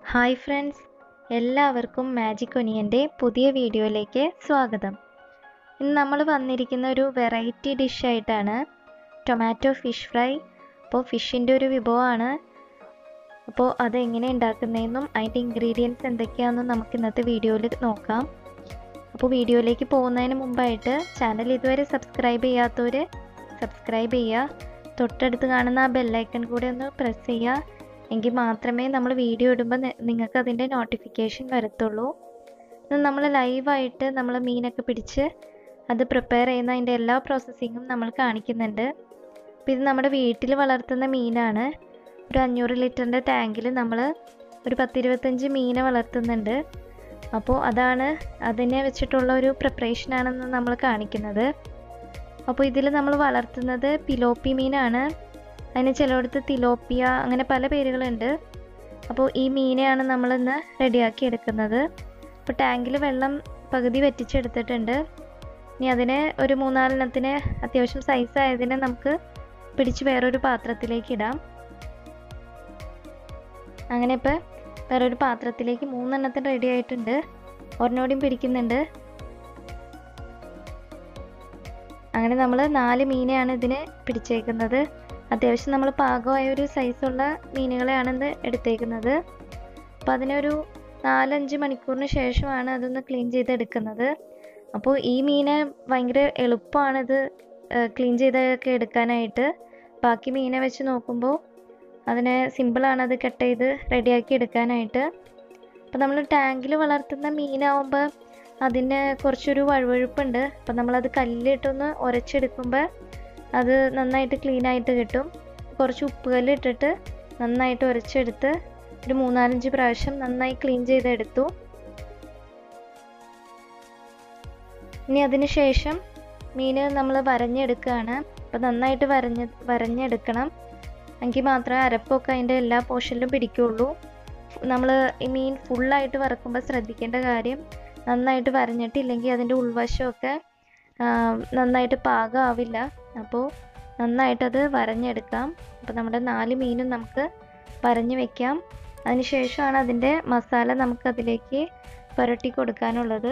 hi friends എല്ലാവർക്കും magic ഒനിയൻ്റെ പുതിയ വീഡിയോയിലേക്ക് സ്വാഗതം ഇന്ന് നമ്മൾ വന്നിരിക്കുന്ന ഒരു വെറൈറ്റി ഡിഷായിട്ടാണ് ടൊമാറ്റോ ഫിഷ് ഫ്രൈ അപ്പോൾ ഫിഷിൻ്റെ ഒരു വിഭവമാണ് അപ്പോൾ അതെങ്ങനെ ഉണ്ടാക്കുന്നതെന്നും അതിൻ്റെ ഇൻഗ്രീഡിയൻസ് എന്തൊക്കെയാണെന്നും നമുക്ക് ഇന്നത്തെ വീഡിയോയിൽ നോക്കാം അപ്പോൾ വീഡിയോയിലേക്ക് പോകുന്നതിന് മുമ്പായിട്ട് ചാനൽ ഇതുവരെ സബ്സ്ക്രൈബ് ചെയ്യാത്തവർ സബ്സ്ക്രൈബ് ചെയ്യുക തൊട്ടടുത്ത് കാണുന്ന ആ ബെല്ലൈക്കൺ കൂടെ ഒന്ന് പ്രസ് ചെയ്യുക എങ്കിൽ മാത്രമേ നമ്മൾ വീഡിയോ ഇടുമ്പോൾ നിങ്ങൾക്ക് അതിൻ്റെ നോട്ടിഫിക്കേഷൻ വരത്തുള്ളൂ നമ്മൾ ലൈവായിട്ട് നമ്മൾ മീനൊക്കെ പിടിച്ച് അത് പ്രിപ്പയർ ചെയ്യുന്ന അതിൻ്റെ എല്ലാ പ്രോസസ്സിങ്ങും നമ്മൾ കാണിക്കുന്നുണ്ട് അപ്പോൾ ഇത് നമ്മുടെ വീട്ടിൽ വളർത്തുന്ന മീനാണ് ഒരു അഞ്ഞൂറ് ലിറ്ററിൻ്റെ ടാങ്കിൽ നമ്മൾ ഒരു പത്തിരുപത്തഞ്ച് മീനെ വളർത്തുന്നുണ്ട് അപ്പോൾ അതാണ് അതിനെ വെച്ചിട്ടുള്ള ഒരു പ്രിപ്പറേഷനാണെന്ന് നമ്മൾ കാണിക്കുന്നത് അപ്പോൾ ഇതിൽ നമ്മൾ വളർത്തുന്നത് പിലോപ്പി മീനാണ് അതിന് ചിലയിടത്ത് തിലോപ്പിയ അങ്ങനെ പല പേരുകളുണ്ട് അപ്പോൾ ഈ മീനെയാണ് നമ്മളിന്ന് റെഡിയാക്കി എടുക്കുന്നത് അപ്പോൾ ടാങ്കിൽ വെള്ളം പകുതി വറ്റിച്ചെടുത്തിട്ടുണ്ട് ഇനി അതിനെ ഒരു മൂന്നാലെണ്ണത്തിന് അത്യാവശ്യം സൈസ് ആയതിനെ നമുക്ക് പിടിച്ച് വേറൊരു പാത്രത്തിലേക്ക് ഇടാം അങ്ങനെ ഇപ്പോൾ വേറൊരു പാത്രത്തിലേക്ക് മൂന്നെണ്ണത്തിന് റെഡി ആയിട്ടുണ്ട് ഒരെണ്ണോടെയും പിടിക്കുന്നുണ്ട് അങ്ങനെ നമ്മൾ നാല് മീനെയാണ് ഇതിന് പിടിച്ചേക്കുന്നത് അത്യാവശ്യം നമ്മൾ പാകമായ ഒരു സൈസുള്ള മീനുകളെയാണ് ഇന്ന് എടുത്തേക്കുന്നത് അപ്പോൾ അതിനൊരു നാലഞ്ച് മണിക്കൂറിന് ശേഷമാണ് അതൊന്ന് ക്ലീൻ ചെയ്തെടുക്കുന്നത് അപ്പോൾ ഈ മീനെ ഭയങ്കര എളുപ്പമാണിത് ക്ലീൻ ചെയ്തൊക്കെ എടുക്കാനായിട്ട് ബാക്കി മീനെ വെച്ച് നോക്കുമ്പോൾ അതിനെ സിമ്പിളാണ് അത് കട്ട് ചെയ്ത് റെഡിയാക്കി എടുക്കാനായിട്ട് അപ്പോൾ നമ്മൾ ടാങ്കിൽ വളർത്തുന്ന മീനാവുമ്പോൾ അതിന് കുറച്ചൊരു വഴുവഴുപ്പുണ്ട് അപ്പം നമ്മളത് കല്ലിട്ടൊന്ന് ഉരച്ചെടുക്കുമ്പോൾ അത് നന്നായിട്ട് ക്ലീൻ ആയിട്ട് കിട്ടും കുറച്ച് ഉപ്പുകല്ല് ഇട്ടിട്ട് നന്നായിട്ട് ഉരച്ചെടുത്ത് ഒരു മൂന്നാലഞ്ച് പ്രാവശ്യം നന്നായി ക്ലീൻ ചെയ്തെടുത്തു ഇനി അതിന് ശേഷം മീൻ നമ്മൾ വരഞ്ഞെടുക്കുകയാണ് അപ്പം നന്നായിട്ട് വരഞ്ഞ് വരഞ്ഞെടുക്കണം എങ്കിൽ മാത്രമേ അരപ്പൊക്കെ അതിൻ്റെ എല്ലാ പോർഷനിലും പിടിക്കുള്ളൂ നമ്മൾ ഈ മീൻ ഫുള്ളായിട്ട് വറക്കുമ്പോൾ ശ്രദ്ധിക്കേണ്ട കാര്യം നന്നായിട്ട് വരഞ്ഞിട്ടില്ലെങ്കിൽ അതിൻ്റെ ഉൾവശമൊക്കെ നന്നായിട്ട് പാകമാവില്ല അപ്പോൾ നന്നായിട്ടത് വരഞ്ഞെടുക്കാം അപ്പോൾ നമ്മുടെ നാല് മീനും നമുക്ക് വരഞ്ഞ് വെക്കാം അതിനുശേഷമാണ് അതിൻ്റെ മസാല നമുക്ക് അതിലേക്ക് പുരട്ടി കൊടുക്കാനുള്ളത്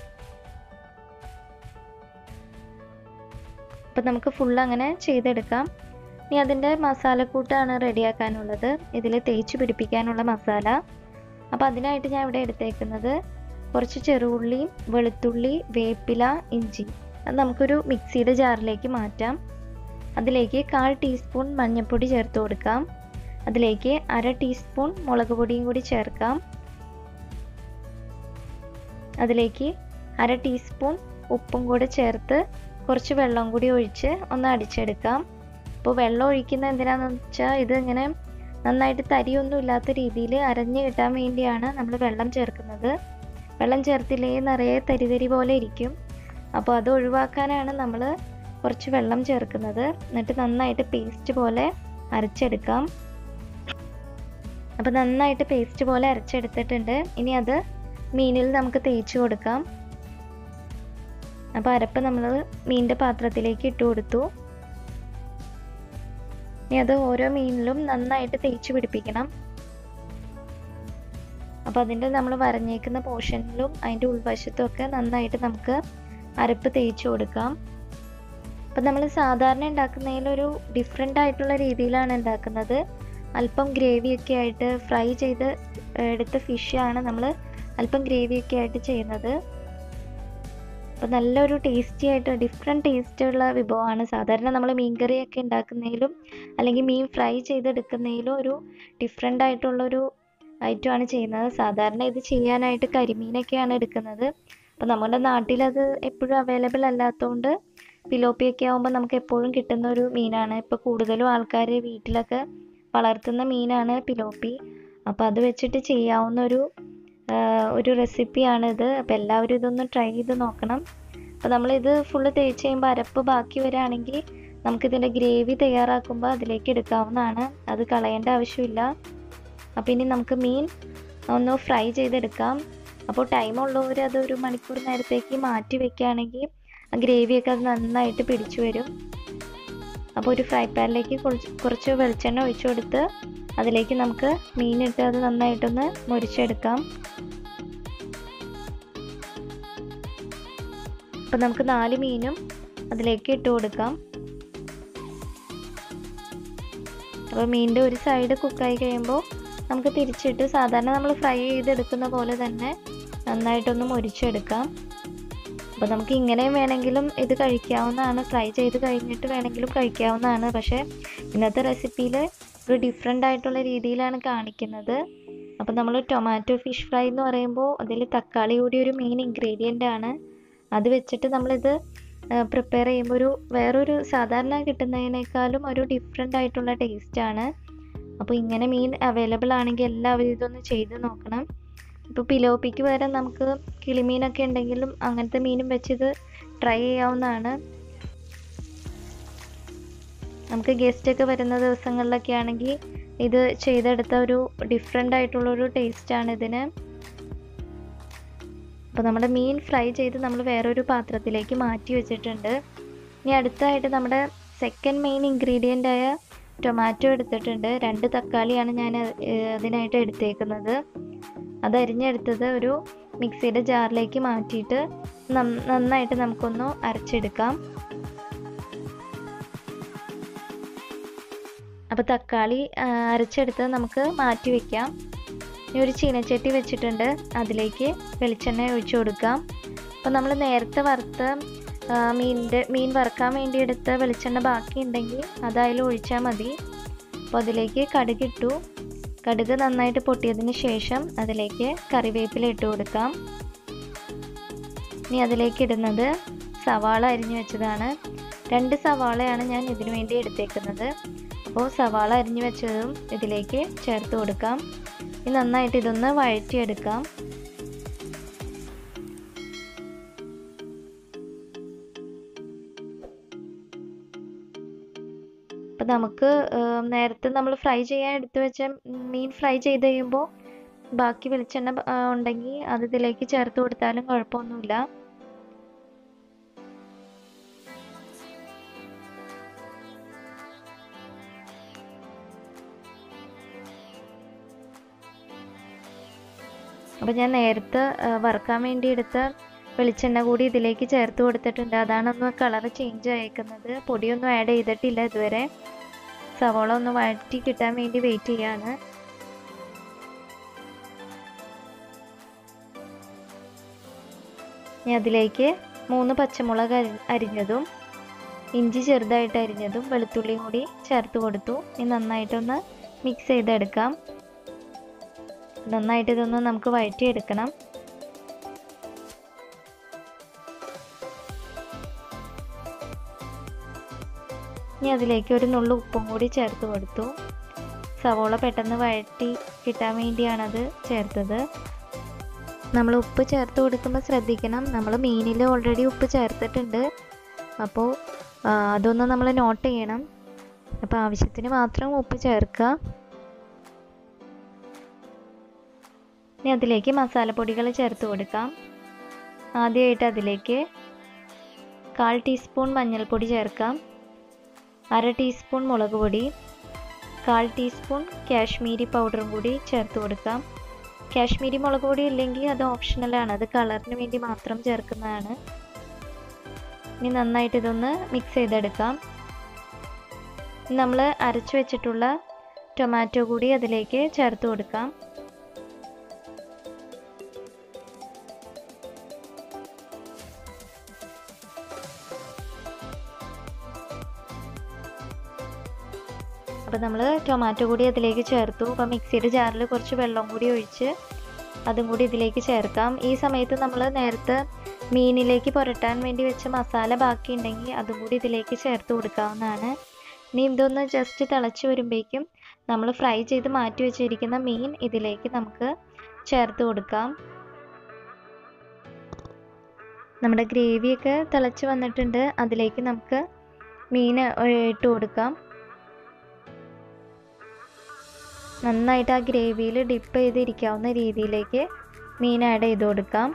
അപ്പോൾ നമുക്ക് ഫുൾ അങ്ങനെ ചെയ്തെടുക്കാം ഇനി അതിൻ്റെ മസാലക്കൂട്ടാണ് റെഡിയാക്കാനുള്ളത് ഇതിൽ തേച്ച് പിടിപ്പിക്കാനുള്ള മസാല അപ്പോൾ അതിനായിട്ട് ഞാൻ ഇവിടെ എടുത്തേക്കുന്നത് കുറച്ച് ചെറുള്ളി വെളുത്തുള്ളി വേപ്പില ഇഞ്ചി അത് നമുക്കൊരു മിക്സിയുടെ ജാറിലേക്ക് മാറ്റാം അതിലേക്ക് കാൽ ടീസ്പൂൺ മഞ്ഞൾപ്പൊടി ചേർത്ത് കൊടുക്കാം അതിലേക്ക് അര ടീസ്പൂൺ മുളക് പൊടിയും കൂടി ചേർക്കാം അതിലേക്ക് അര ടീസ്പൂൺ ഉപ്പും കൂടി ചേർത്ത് കുറച്ച് വെള്ളം കൂടി ഒഴിച്ച് ഒന്ന് അടിച്ചെടുക്കാം അപ്പോൾ വെള്ളം ഒഴിക്കുന്ന എന്തിനാണെന്ന് വെച്ചാൽ ഇത് ഇങ്ങനെ നന്നായിട്ട് തരിയൊന്നും ഇല്ലാത്ത രീതിയിൽ അരഞ്ഞു കിട്ടാൻ വേണ്ടിയാണ് നമ്മൾ വെള്ളം ചേർക്കുന്നത് വെള്ളം ചേർത്തില്ലെങ്കിൽ നിറയെ തരി തരി പോലെ ഇരിക്കും അപ്പോൾ അത് ഒഴിവാക്കാനാണ് നമ്മൾ കുറച്ച് വെള്ളം ചേർക്കുന്നത് എന്നിട്ട് നന്നായിട്ട് പേസ്റ്റ് പോലെ അരച്ചെടുക്കാം അപ്പോൾ നന്നായിട്ട് പേസ്റ്റ് പോലെ അരച്ചെടുത്തിട്ടുണ്ട് ഇനി അത് മീനിൽ നമുക്ക് തേച്ച് കൊടുക്കാം അപ്പോൾ അരപ്പ് നമ്മൾ മീനിൻ്റെ പാത്രത്തിലേക്ക് ഇട്ട് കൊടുത്തു ഇനി അത് ഓരോ മീനിലും നന്നായിട്ട് തേച്ച് പിടിപ്പിക്കണം അപ്പോൾ അതിൻ്റെ നമ്മൾ വരഞ്ഞേക്കുന്ന പോർഷനിലും അതിൻ്റെ ഉൾവശത്തും ഒക്കെ നന്നായിട്ട് നമുക്ക് അരപ്പ് തേച്ച് കൊടുക്കാം അപ്പം നമ്മൾ സാധാരണ ഉണ്ടാക്കുന്നതിലൊരു ഡിഫറെൻ്റ് ആയിട്ടുള്ള രീതിയിലാണ് ഉണ്ടാക്കുന്നത് അല്പം ഗ്രേവിയൊക്കെ ആയിട്ട് ഫ്രൈ ചെയ്ത് എടുത്ത ഫിഷാണ് നമ്മൾ അല്പം ഗ്രേവിയൊക്കെ ആയിട്ട് ചെയ്യുന്നത് അപ്പോൾ നല്ലൊരു ടേസ്റ്റി ആയിട്ട് ഡിഫറെൻറ്റ് ടേസ്റ്റുള്ള വിഭവമാണ് സാധാരണ നമ്മൾ മീൻകറിയൊക്കെ ഉണ്ടാക്കുന്നതിലും അല്ലെങ്കിൽ മീൻ ഫ്രൈ ചെയ്തെടുക്കുന്നതിലും ഒരു ഡിഫറെൻ്റ് ആയിട്ടുള്ളൊരു ഐറ്റമാണ് ചെയ്യുന്നത് സാധാരണ ഇത് ചെയ്യാനായിട്ട് കരിമീനൊക്കെയാണ് എടുക്കുന്നത് അപ്പോൾ നമ്മുടെ നാട്ടിലത് എപ്പോഴും അവൈലബിൾ അല്ലാത്തതുകൊണ്ട് പിലോപ്പിയൊക്കെ ആകുമ്പോൾ നമുക്ക് എപ്പോഴും കിട്ടുന്ന ഒരു മീനാണ് ഇപ്പോൾ കൂടുതലും ആൾക്കാർ വീട്ടിലൊക്കെ വളർത്തുന്ന മീനാണ് പിലോപ്പി അപ്പോൾ അത് വെച്ചിട്ട് ചെയ്യാവുന്ന ഒരു ഒരു റെസിപ്പിയാണ് ഇത് അപ്പോൾ എല്ലാവരും ഇതൊന്ന് ട്രൈ ചെയ്ത് നോക്കണം അപ്പോൾ നമ്മളിത് ഫുള്ള് തേച്ച് കഴിയുമ്പോൾ അരപ്പ് ബാക്കി വരികയാണെങ്കിൽ നമുക്കിതിൻ്റെ ഗ്രേവി തയ്യാറാക്കുമ്പോൾ അതിലേക്ക് എടുക്കാവുന്നതാണ് അത് കളയേണ്ട ആവശ്യമില്ല അപ്പോൾ ഇനി നമുക്ക് മീൻ ഒന്ന് ഫ്രൈ ചെയ്തെടുക്കാം അപ്പോൾ ടൈം ഉള്ളവർ അത് ഒരു മണിക്കൂർ നേരത്തേക്ക് മാറ്റി വെക്കുകയാണെങ്കിൽ ആ ഗ്രേവിയൊക്കെ അത് നന്നായിട്ട് പിടിച്ചു വരും അപ്പോൾ ഒരു ഫ്രൈ പാനിലേക്ക് കുറച്ച് കുറച്ച് വെളിച്ചെണ്ണ ഒഴിച്ചു കൊടുത്ത് അതിലേക്ക് നമുക്ക് മീനിട്ട് അത് നന്നായിട്ടൊന്ന് മുരിച്ചെടുക്കാം അപ്പം നമുക്ക് നാല് മീനും അതിലേക്ക് ഇട്ട് കൊടുക്കാം അപ്പോൾ മീനിൻ്റെ ഒരു സൈഡ് കുക്കായി കഴിയുമ്പോൾ നമുക്ക് തിരിച്ചിട്ട് സാധാരണ നമ്മൾ ഫ്രൈ ചെയ്തെടുക്കുന്ന പോലെ തന്നെ നന്നായിട്ടൊന്ന് മുരിച്ചെടുക്കാം അപ്പോൾ നമുക്ക് ഇങ്ങനെയും വേണമെങ്കിലും ഇത് കഴിക്കാവുന്നതാണ് ഫ്രൈ ചെയ്ത് കഴിഞ്ഞിട്ട് വേണമെങ്കിലും കഴിക്കാവുന്നതാണ് പക്ഷേ ഇന്നത്തെ റെസിപ്പിയിൽ ഒരു ഡിഫറെൻ്റ് ആയിട്ടുള്ള രീതിയിലാണ് കാണിക്കുന്നത് അപ്പോൾ നമ്മൾ ടൊമാറ്റോ ഫിഷ് ഫ്രൈ എന്ന് പറയുമ്പോൾ അതിൽ തക്കാളി കൂടി ഒരു മെയിൻ ഇൻഗ്രീഡിയൻ്റ് ആണ് അത് വെച്ചിട്ട് നമ്മളിത് പ്രിപ്പയർ ചെയ്യുമ്പോൾ ഒരു വേറൊരു സാധാരണ കിട്ടുന്നതിനേക്കാളും ഒരു ഡിഫറെൻ്റ് ആയിട്ടുള്ള ടേസ്റ്റാണ് അപ്പോൾ ഇങ്ങനെ മീൻ അവൈലബിൾ ആണെങ്കിൽ എല്ലാവരും ഇതൊന്ന് ചെയ്ത് നോക്കണം ഇപ്പോൾ പിലോപ്പിക്ക് പകരം നമുക്ക് കിളിമീനൊക്കെ ഉണ്ടെങ്കിലും അങ്ങനത്തെ മീനും വെച്ചിത് ട്രൈ ചെയ്യാവുന്നതാണ് നമുക്ക് ഗസ്റ്റൊക്കെ വരുന്ന ദിവസങ്ങളിലൊക്കെ ആണെങ്കിൽ ഇത് ചെയ്തെടുത്ത ഒരു ഡിഫറെൻ്റ് ആയിട്ടുള്ളൊരു ടേസ്റ്റാണ് ഇതിന് അപ്പോൾ നമ്മുടെ മീൻ ഫ്രൈ ചെയ്ത് നമ്മൾ വേറൊരു പാത്രത്തിലേക്ക് മാറ്റി വെച്ചിട്ടുണ്ട് ഇനി അടുത്തായിട്ട് നമ്മുടെ സെക്കൻഡ് മെയിൻ ഇൻഗ്രീഡിയൻ്റ് ആയ ടൊമാറ്റോ എടുത്തിട്ടുണ്ട് രണ്ട് തക്കാളിയാണ് ഞാൻ അതിനായിട്ട് എടുത്തേക്കുന്നത് അത് അരിഞ്ഞെടുത്തത് ഒരു മിക്സിയുടെ ജാറിലേക്ക് മാറ്റിയിട്ട് നന്നായിട്ട് നമുക്കൊന്ന് അരച്ചെടുക്കാം അപ്പോൾ തക്കാളി അരച്ചെടുത്ത് നമുക്ക് മാറ്റി വയ്ക്കാം ഇനി ഒരു ചീനച്ചട്ടി വെച്ചിട്ടുണ്ട് അതിലേക്ക് വെളിച്ചെണ്ണ ഒഴിച്ചു കൊടുക്കാം അപ്പോൾ നമ്മൾ നേരത്തെ വറുത്ത മീനിൻ്റെ മീൻ വറുക്കാൻ വേണ്ടി എടുത്ത വെളിച്ചെണ്ണ ബാക്കി ഉണ്ടെങ്കിൽ അത് അതിൽ ഒഴിച്ചാൽ മതി അപ്പോൾ അതിലേക്ക് കടുകിട്ടു കടുക് നന്നായിട്ട് പൊട്ടിയതിന് ശേഷം അതിലേക്ക് കറിവേപ്പില ഇട്ട് കൊടുക്കാം ഇനി അതിലേക്ക് ഇടുന്നത് സവാള അരിഞ്ഞു വെച്ചതാണ് രണ്ട് സവാളയാണ് ഞാൻ ഇതിനു വേണ്ടി എടുത്തേക്കുന്നത് അപ്പോൾ സവാള അരിഞ്ഞു വെച്ചതും ഇതിലേക്ക് ചേർത്ത് കൊടുക്കാം ഇനി നന്നായിട്ട് ഇതൊന്ന് വഴറ്റിയെടുക്കാം അപ്പം നമുക്ക് നേരത്തെ നമ്മൾ ഫ്രൈ ചെയ്യാൻ എടുത്തു വെച്ച മീൻ ഫ്രൈ ചെയ്ത് കഴിയുമ്പോൾ ബാക്കി വെളിച്ചെണ്ണ ഉണ്ടെങ്കിൽ അത് ഇതിലേക്ക് ചേർത്ത് കൊടുത്താലും കുഴപ്പമൊന്നുമില്ല അപ്പോൾ ഞാൻ നേരത്തെ വറുക്കാൻ വേണ്ടി എടുത്ത വെളിച്ചെണ്ണ കൂടി ഇതിലേക്ക് ചേർത്ത് കൊടുത്തിട്ടുണ്ട് അതാണ് ഒന്ന് കളർ ചേഞ്ച് ആയേക്കുന്നത് പൊടിയൊന്നും ആഡ് ചെയ്തിട്ടില്ല ഇതുവരെ സവോള ഒന്ന് വഴറ്റി കിട്ടാൻ വേണ്ടി വെയിറ്റ് ചെയ്യാണ് ഇനി അതിലേക്ക് മൂന്ന് പച്ചമുളക് അരിഞ്ഞതും ഇഞ്ചി ചെറുതായിട്ട് അരിഞ്ഞതും വെളുത്തുള്ളിയും കൂടി ചേർത്ത് കൊടുത്തു ഇനി നന്നായിട്ടൊന്ന് മിക്സ് ചെയ്തെടുക്കാം നന്നായിട്ട് ഇതൊന്ന് നമുക്ക് വഴറ്റിയെടുക്കണം ഇനി അതിലേക്ക് ഒരു നുള്ളു ഉപ്പും കൂടി ചേർത്ത് കൊടുത്തു സവോള പെട്ടെന്ന് വഴറ്റി കിട്ടാൻ വേണ്ടിയാണത് ചേർത്തത് നമ്മൾ ഉപ്പ് ചേർത്ത് കൊടുക്കുമ്പോൾ ശ്രദ്ധിക്കണം നമ്മൾ മീനിൽ ഓൾറെഡി ഉപ്പ് ചേർത്തിട്ടുണ്ട് അപ്പോൾ അതൊന്ന് നമ്മൾ നോട്ട് ചെയ്യണം അപ്പോൾ ആവശ്യത്തിന് മാത്രം ഉപ്പ് ചേർക്കുക ഇനി അതിലേക്ക് മസാലപ്പൊടികൾ ചേർത്ത് കൊടുക്കാം ആദ്യമായിട്ട് അതിലേക്ക് കാൽ ടീസ്പൂൺ മഞ്ഞൾപ്പൊടി ചേർക്കാം അര ടീസ്പൂൺ മുളക് പൊടി കാൽ ടീസ്പൂൺ കാശ്മീരി പൗഡറും കൂടി ചേർത്ത് കൊടുക്കാം കാശ്മീരി മുളക് പൊടി ഇല്ലെങ്കിൽ അത് ഓപ്ഷണലാണ് അത് കളറിന് വേണ്ടി മാത്രം ചേർക്കുന്നതാണ് ഇനി നന്നായിട്ട് ഇതൊന്ന് മിക്സ് ചെയ്തെടുക്കാം നമ്മൾ അരച്ചു വെച്ചിട്ടുള്ള ടൊമാറ്റോ കൂടി അതിലേക്ക് ചേർത്ത് കൊടുക്കാം അപ്പോൾ നമ്മൾ ടൊമാറ്റോ കൂടി അതിലേക്ക് ചേർത്തു അപ്പോൾ മിക്സിയുടെ ജാറിൽ കുറച്ച് വെള്ളം കൂടി ഒഴിച്ച് അതും കൂടി ഇതിലേക്ക് ചേർക്കാം ഈ സമയത്ത് നമ്മൾ നേരത്തെ മീനിലേക്ക് പുരട്ടാൻ വേണ്ടി വെച്ച മസാല ബാക്കി ഉണ്ടെങ്കിൽ അതും കൂടി ഇതിലേക്ക് ചേർത്ത് കൊടുക്കാവുന്നതാണ് ഇനി ഇതൊന്ന് ജസ്റ്റ് തിളച്ച് വരുമ്പോഴേക്കും നമ്മൾ ഫ്രൈ ചെയ്ത് മാറ്റി വെച്ചിരിക്കുന്ന മീൻ ഇതിലേക്ക് നമുക്ക് ചേർത്ത് കൊടുക്കാം നമ്മുടെ ഗ്രേവിയൊക്കെ തിളച്ച് വന്നിട്ടുണ്ട് അതിലേക്ക് നമുക്ക് മീൻ ഇട്ട് കൊടുക്കാം നന്നായിട്ട് ആ ഗ്രേവിയിൽ ഡിപ്പ് ചെയ്തിരിക്കാവുന്ന രീതിയിലേക്ക് മീൻ ആഡ് ചെയ്ത് കൊടുക്കാം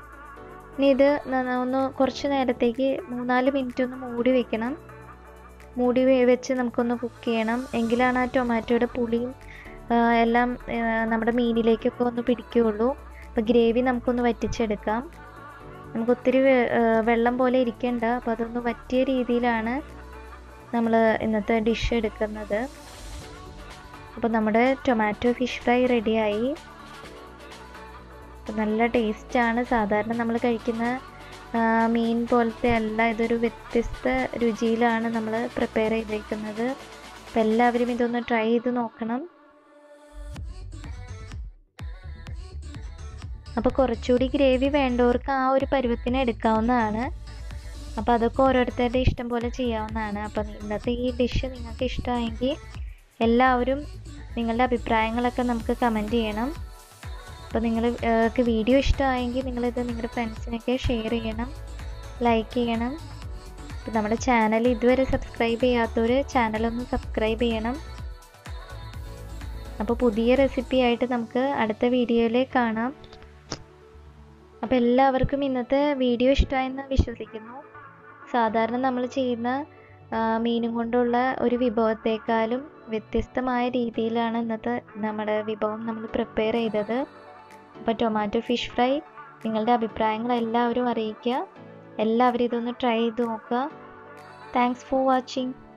ഇനി ഇത് ഒന്ന് കുറച്ച് നേരത്തേക്ക് മൂന്നാല് മിനിറ്റ് ഒന്ന് മൂടി വെക്കണം മൂടി വെ- വെച്ച് നമുക്കൊന്ന് കുക്ക് ചെയ്യണം എങ്കിലാണ് ആ ടൊമാറ്റോയുടെ പുളിയും ആ, എല്ലാം ആ, നമ്മുടെ മീനിലേക്കൊക്കെ ഒന്ന് പിടിക്കുകയുള്ളൂ അപ്പോൾ ഗ്രേവി നമുക്കൊന്ന് വറ്റിച്ചെടുക്കാം നമുക്ക് ഒത്തിരി വെ- ആ, വെള്ളം പോലെ ഇരിക്കേണ്ട അപ്പോൾ അതൊന്ന് വറ്റിയ രീതിയിലാണ് നമ്മൾ ഇന്നത്തെ ഡിഷ് എടുക്കുന്നത് അപ്പോൾ നമ്മുടെ ടൊമാറ്റോ ഫിഷ് ഫ്രൈ റെഡിയായി അപ്പോൾ നല്ല ടേസ്റ്റാണ് സാധാരണ നമ്മൾ കഴിക്കുന്ന ആ, മീൻ പോലത്തെ അല്ല ഇതൊരു വ്യത്യസ്ത രുചിയിലാണ് നമ്മൾ പ്രിപ്പയർ ചെയ്തേക്കുന്നത് അപ്പോൾ എല്ലാവരും ഇതൊന്ന് ട്രൈ ചെയ്ത് നോക്കണം അപ്പോൾ കുറച്ചുകൂടി ഗ്രേവി വേണ്ടവർക്ക് ആ ഒരു പരുവത്തിന് എടുക്കാവുന്നതാണ് അപ്പോൾ അതൊക്കെ ഓരോരുത്തരുടെ ഇഷ്ടം പോലെ ചെയ്യാവുന്നതാണ് അപ്പോൾ ഇന്നത്തെ ഈ ഡിഷ് നിങ്ങൾക്ക് ഇഷ്ടമായെങ്കിൽ എല്ലാവരും നിങ്ങളുടെ അഭിപ്രായങ്ങളൊക്കെ നമുക്ക് കമൻറ്റ് ചെയ്യണം അപ്പോൾ നിങ്ങൾക്ക് വീഡിയോ ഇഷ്ടമായെങ്കിൽ നിങ്ങളിത് നിങ്ങളുടെ ഫ്രണ്ട്സിനൊക്കെ ഷെയർ ചെയ്യണം ലൈക്ക് ചെയ്യണം അപ്പോൾ നമ്മുടെ ചാനൽ ഇതുവരെ സബ്സ്ക്രൈബ് ചെയ്യാത്തവർ ചാനലൊന്ന് സബ്സ്ക്രൈബ് ചെയ്യണം അപ്പോൾ പുതിയ റെസിപ്പി ആയിട്ട് നമുക്ക് അടുത്ത വീഡിയോയിൽ കാണാം അപ്പോൾ എല്ലാവർക്കും ഇന്നത്തെ വീഡിയോ ഇഷ്ടമായെന്ന് വിശ്വസിക്കുന്നു സാധാരണ നമ്മൾ ചെയ്യുന്ന ആ, മീനും കൊണ്ടുള്ള ഒരു വിഭവത്തെക്കാളും വ്യത്യസ്തമായ രീതിയിലാണ് ഇന്നത്തെ നമ്മുടെ വിഭവം നമ്മൾ പ്രിപ്പയർ ചെയ്തത് അപ്പോൾ ടൊമാറ്റോ ഫിഷ് ഫ്രൈ നിങ്ങളുടെ അഭിപ്രായങ്ങൾ എല്ലാവരും അറിയിക്കുക എല്ലാവരും ഇതൊന്ന് ട്രൈ ചെയ്ത് നോക്കുക താങ്ക്സ് ഫോർ വാച്ചിങ്